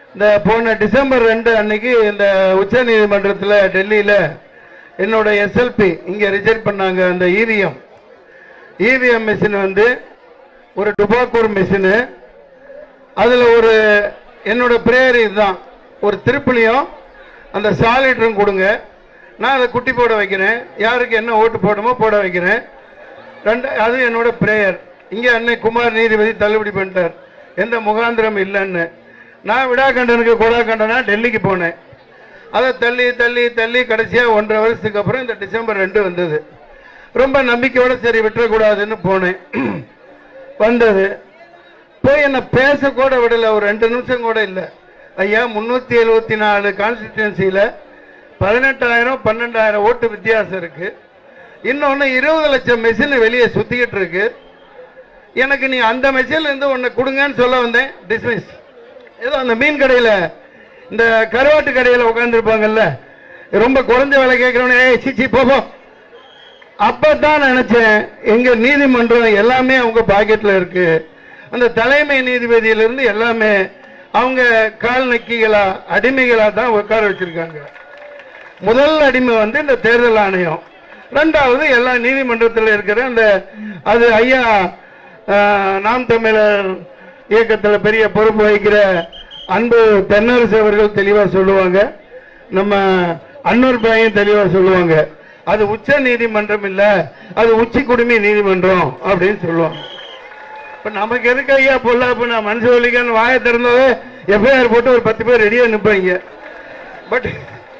இந்த போன டிசம்பர் ரெண்டு அன்னைக்கு இந்த உச்ச நீதிமன்றத்தில் டெல்லியில் என்னோட எஸ்எல்பி இங்கே ரிஜெக்ட் பண்ணாங்க அந்த இவிஎம் இவிஎம் மிஷின் வந்து ஒரு டுபாக்கூர் மிஷினு அதில் ஒரு என்னோட பிரேயர் இதுதான் ஒரு திருப்புலியும் அந்த சாலிட்டரும் கொடுங்க நான் அதை குட்டி போட வைக்கிறேன் யாருக்கு என்ன ஓட்டு போடணுமோ போட வைக்கிறேன் ரெண்டு அது என்னோட பிரேயர் இங்கே அன்னை குமார் நீதிபதி தள்ளுபடி பண்ணிட்டார் எந்த முகாந்திரம் இல்லைன்னு நான் விடாகண்டனுக்கு கொடாகண்டனா டெல்லிக்கு போனேன் அதை தள்ளி தள்ளி தள்ளி கடைசியாக ஒன்றரை வருஷத்துக்கு அப்புறம் இந்த டிசம்பர் ரெண்டு வந்தது ரொம்ப நம்பிக்கையோட சரி விட்டுறக்கூடாதுன்னு போனேன் வந்தது போய் என்ன பேச கூட விடல ஒரு ரெண்டு நிமிஷம் கூட இல்லை ஐயா முன்னூத்தி எழுபத்தி நாலு கான்ஸ்டிடியூன்சியில் பதினெட்டாயிரம் பன்னெண்டாயிரம் ஓட்டு வித்தியாசம் இருக்கு இன்னொன்று இருபது லட்சம் மெஷின் வெளியே சுத்திக்கிட்டு இருக்கு எனக்கு நீ அந்த மெஷின்ல இருந்து ஒன்று கொடுங்கன்னு சொல்ல வந்தேன் டிஸ்மிஸ் ஏதோ அந்த மீன் கடையில் இந்த கருவாட்டு கடையில் உட்காந்துருப்பாங்கல்ல ரொம்ப குறைஞ்ச விலை கேட்குறவனே ஏய் சிச்சி போப்போ அப்பதான் நினைச்சேன் எங்க நீதிமன்றம் எல்லாமே அவங்க பாக்கெட்ல இருக்கு அந்த தலைமை நீதிபதியிலிருந்து எல்லாமே அவங்க கால் நக்கிகளா அடிமைகளா தான் உட்கார வச்சிருக்காங்க முதல் அடிமை வந்து இந்த தேர்தல் ஆணையம் ரெண்டாவது எல்லா நீதிமன்றத்தில் இருக்கிற அந்த அது ஐயா ஆஹ், நாம் தமிழர் இயக்கத்தில் பெரிய பொறுப்பு வகிக்கிற அன்பு தென்னரசு அவர்கள் தெளிவா சொல்லுவாங்க நம்ம அன்னூர் பையன் தெளிவா சொல்லுவாங்க அது உச்ச நீதிமன்றம் இல்ல அது உச்சி குடுமி நீதிமன்றம் அப்படின்னு சொல்லுவாங்க இப்ப நமக்கு எதுக்கு ஐயா பொல்லாப்பு நான் மனசு வலிக்கான்னு வாயை திறந்தது எஃப்ஐஆர் போட்டு ஒரு பத்து பேர் ரெடியா நிப்பாங்க பட்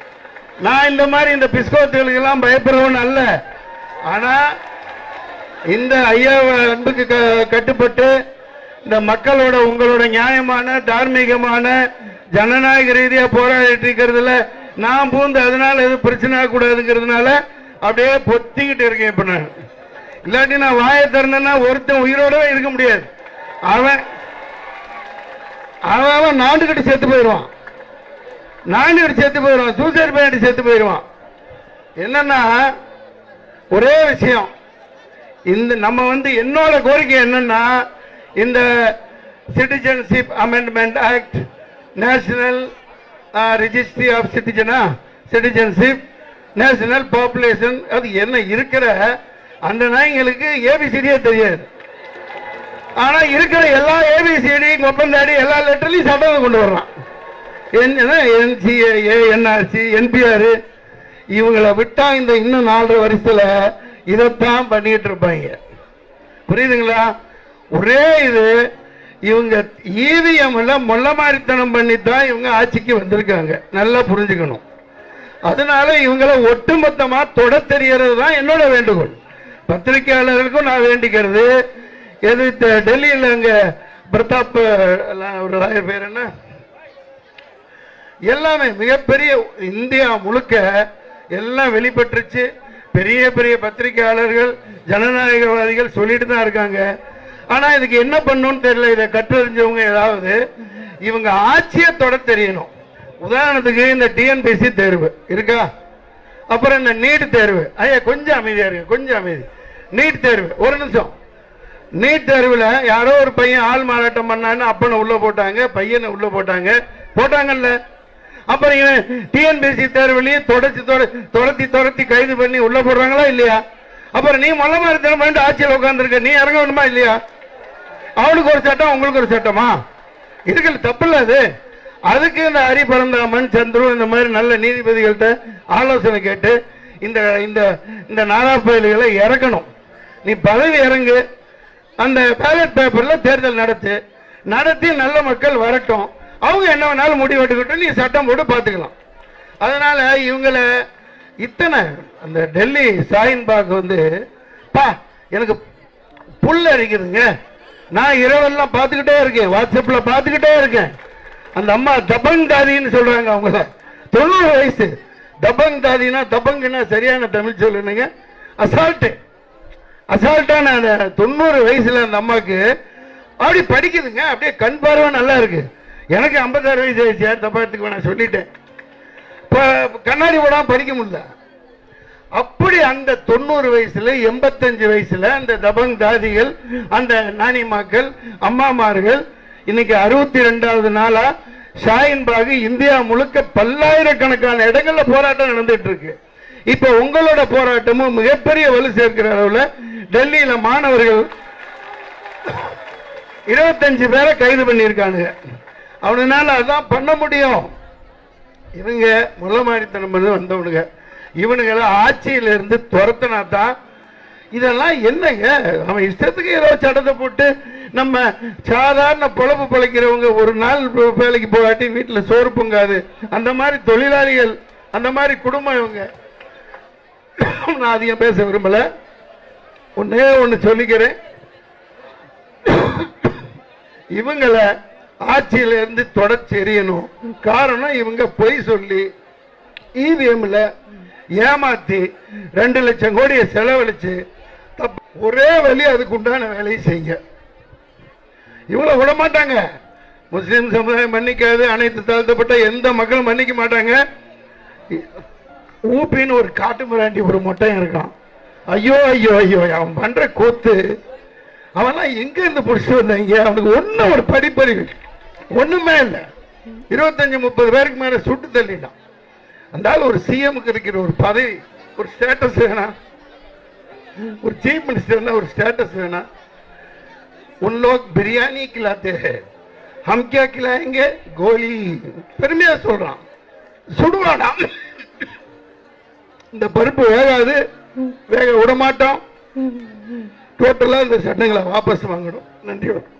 நான் இந்த மாதிரி இந்த பிஸ்கோத்துகளுக்கு எல்லாம் பயப்படுறவன் அல்ல ஆனா இந்த ஐயா அன்புக்கு க- கட்டுப்பட்டு இந்த மக்களோட உங்களோட நியாயமான தார்மீகமான ஜனநாயக ரீதியா போராடிட்டு இருக்கிறதுல நான் பூந்து அதனால எதுவும் பிரச்சனை ஆகக்கூடாதுங்கிறதுனால அப்படியே பொத்திக்கிட்டு இருக்கேன் இப்ப நான் இல்லாட்டி நான் வாயை திறந்தேன்னா ஒருத்தன் உயிரோடவே இருக்க முடியாது அவன் அவன் அவன் நாண்டுகிட்டு செத்து போயிடுவான் நாண்டுகிட்டு செத்து போயிடுவான் சூசைட் பண்ணிட்டு செத்து போயிடுவான் என்னன்னா ஒரே விஷயம் இந்த நம்ம வந்து என்னோட கோரிக்கை என்னன்னா இந்த citizenship amendment act national registry of சிட்டிசனா சிட்டிசன்ஷிப் நேஷனல் பாப்புலேஷன் அது என்ன இருக்கிற அந்த நாய்ங்களுக்கு ஏபிசிடியே தெரியாது ஆனா இருக்கிற எல்லா ஏபிசிடி ஒப்பந்தாடி எல்லா லெட்டர்லையும் சட்டம் கொண்டு வர்றான் என்சிஏ என்ஆர்சி என்பிஆர் இவங்களை விட்டா இந்த இன்னும் நாலரை வருஷத்துல இதைத்தான் பண்ணிட்டு இருப்பாங்க புரியுதுங்களா ஒரே இது இவங்க ஈவிஎம் எல்லாம் மொல்ல மாதிரித்தனம் பண்ணித்தான் இவங்க ஆட்சிக்கு வந்திருக்காங்க நல்லா புரிஞ்சுக்கணும் அதனால இவங்களை ஒட்டுமொத்தமா தொட தெரியறது தான் என்னோட வேண்டுகோள் பத்திரிகையாளர்களுக்கும் நான் வேண்டிக்கிறது எது த- டெல்லியில அங்க பிரதாப் எல்லாம் ஒரு ராயர் பேர் என்ன எல்லாமே மிகப்பெரிய இந்தியா முழுக்க எல்லாம் வெளிப்பட்டுருச்சு பெரிய பெரிய பத்திரிகையாளர்கள் ஜனநாயகவாதிகள் சொல்லிட்டு தான் இருக்காங்க ஆனா இதுக்கு என்ன பண்ணணும்னு தெரியல இதை கற்றறிஞ்சவங்க ஏதாவது இவங்க ஆட்சியை தொட தெரியணும் உதாரணத்துக்கு இந்த டிஎன்பிசி தேர்வு இருக்கா அப்புறம் இந்த நீட் தேர்வு ஐயா கொஞ்சம் அமைதியா இருக்கு கொஞ்சம் அமைதி நீட் தேர்வு ஒரு நிமிஷம் நீட் தேர்வுல யாரோ ஒரு பையன் ஆள் மாறாட்டம் பண்ணான்னு அப்பனை உள்ள போட்டாங்க பையனை உள்ள போட்டாங்க போட்டாங்கல்ல அப்புறம் இவன் டிஎன்பிசி தேர்வுலயும் தொடச்சி துரத்தி துரத்தி கைது பண்ணி உள்ள போடுறாங்களா இல்லையா அப்புறம் நீ மொல்ல மாதிரி தினம் பண்ணிட்டு ஆட்சியில் உட்காந்துருக்க நீ இறங்க வேணுமா இல்லையா அவனுக்கு ஒரு சட்டம் உங்களுக்கு ஒரு சட்டமா இதுக்கு தப்பு இல்ல அது அதுக்கு இந்த ஹரி பரந்தாமன் சந்துரு இந்த மாதிரி நல்ல நீதிபதிகள்கிட்ட ஆலோசனை கேட்டு இந்த இந்த இந்த நாடா பயல்களை இறக்கணும் நீ பதவி இறங்கு அந்த பேலட் பேப்பர்ல தேர்தல் நடத்து நடத்தி நல்ல மக்கள் வரட்டும் அவங்க என்ன வேணாலும் முடிவெட்டுக்கிட்டு நீ சட்டம் போட்டு பார்த்துக்கலாம் அதனால இவங்களை இத்தனை அந்த டெல்லி சாயின்பாக் வந்து பா எனக்கு புல் அரிக்குதுங்க நான் இரவெல்லாம் பார்த்துக்கிட்டே இருக்கேன் வாட்ஸ்அப்ல பார்த்துக்கிட்டே இருக்கேன் அந்த அம்மா தபங் தாதின்னு சொல்றாங்க அவங்கள தொண்ணூறு வயசு தபங் தாதினா தபங்குன்னா சரியான தமிழ் சொல்லுங்க அசால்ட்டு அசால்ட்டான அந்த தொண்ணூறு வயசுல அந்த அம்மாக்கு அப்படி படிக்குதுங்க அப்படியே கண் பார்வை நல்லா இருக்கு எனக்கு ஐம்பத்தாறு வயசு ஆயிடுச்சு தப்பா எடுத்துக்க நான் சொல்லிட்டேன் இப்ப கண்ணாடி போடாம படிக்க முடியல அப்படி அந்த தொண்ணூறு வயசுல எண்பத்தஞ்சு வயசுல அந்த தபங் தாதிகள் அந்த நானிமாக்கள் அம்மாமார்கள் இன்னைக்கு அறுபத்தி ரெண்டாவது நாளா ஷாயின் பாகு இந்தியா முழுக்க பல்லாயிரக்கணக்கான இடங்கள்ல போராட்டம் நடந்துட்டு இருக்கு இப்ப உங்களோட போராட்டமும் மிகப்பெரிய வலு சேர்க்கிற அளவுல டெல்லியில மாணவர்கள் இருபத்தஞ்சு பேரை கைது பண்ணியிருக்கானுங்க அவனால அதான் பண்ண முடியும் இவங்க முள்ளமாரித்தனம் பண்ணி வந்தவனுங்க இவனுங்களை ஆட்சியில இருந்து துரத்தினா தான் இதெல்லாம் என்னங்க அவன் இஷ்டத்துக்கு ஏதோ சட்டத்தை போட்டு நம்ம சாதாரண பொழப்பு பிழைக்கிறவங்க ஒரு நாள் வேலைக்கு போகாட்டி வீட்டுல சோறு பொங்காது அந்த மாதிரி தொழிலாளிகள் அந்த மாதிரி குடும்பம் இவங்க நான் அதிகம் பேச விரும்பல ஒன்னே ஒன்னு சொல்லிக்கிறேன் இவங்களை ஆட்சியில இருந்து தொடர்ச்சி எறியணும் காரணம் இவங்க பொய் சொல்லி இவிஎம்ல ஏமாத்தி ரெண்டு லட்சம் கோடியை செலவழிச்சு தப்பு ஒரே வழி அதுக்கு உண்டான வேலையை செய்ய இவ்வளவு விட மாட்டாங்க முஸ்லிம் சமுதாயம் மன்னிக்காது அனைத்து தாழ்த்தப்பட்ட எந்த மக்களும் மன்னிக்க மாட்டாங்க ஊப்பின்னு ஒரு காட்டு மிராண்டி ஒரு மொட்டையும் இருக்கான் ஐயோ ஐயோ ஐயோ அவன் பண்ற கூத்து அவன்லாம் எங்க இருந்து புடிச்சு வந்தாங்க அவனுக்கு ஒண்ணும் ஒரு படிப்பறிவு ஒண்ணுமே இல்லை இருபத்தஞ்சு முப்பது பேருக்கு மேல சுட்டு தள்ளிட்டான் அந்த ஆள் ஒரு சிஎம்க்கு இருக்கிற ஒரு பதவி ஒரு ஸ்டேட்டஸ் வேணாம் ஒரு சீஃப் மினிஸ்டர்னா ஒரு ஸ்டேட்டஸ் வேணாம் உன் லோக் பிரியாணி खिलाते हैं हम क्या खिलाएंगे கோலி பெருமையா சொல்றான் சுடுவானா இந்த பருப்பு வேகாது வேக விட மாட்டோம் டோட்டலா இந்த சட்டங்களை வாபஸ் வாங்கணும் நன்றி வணக்கம்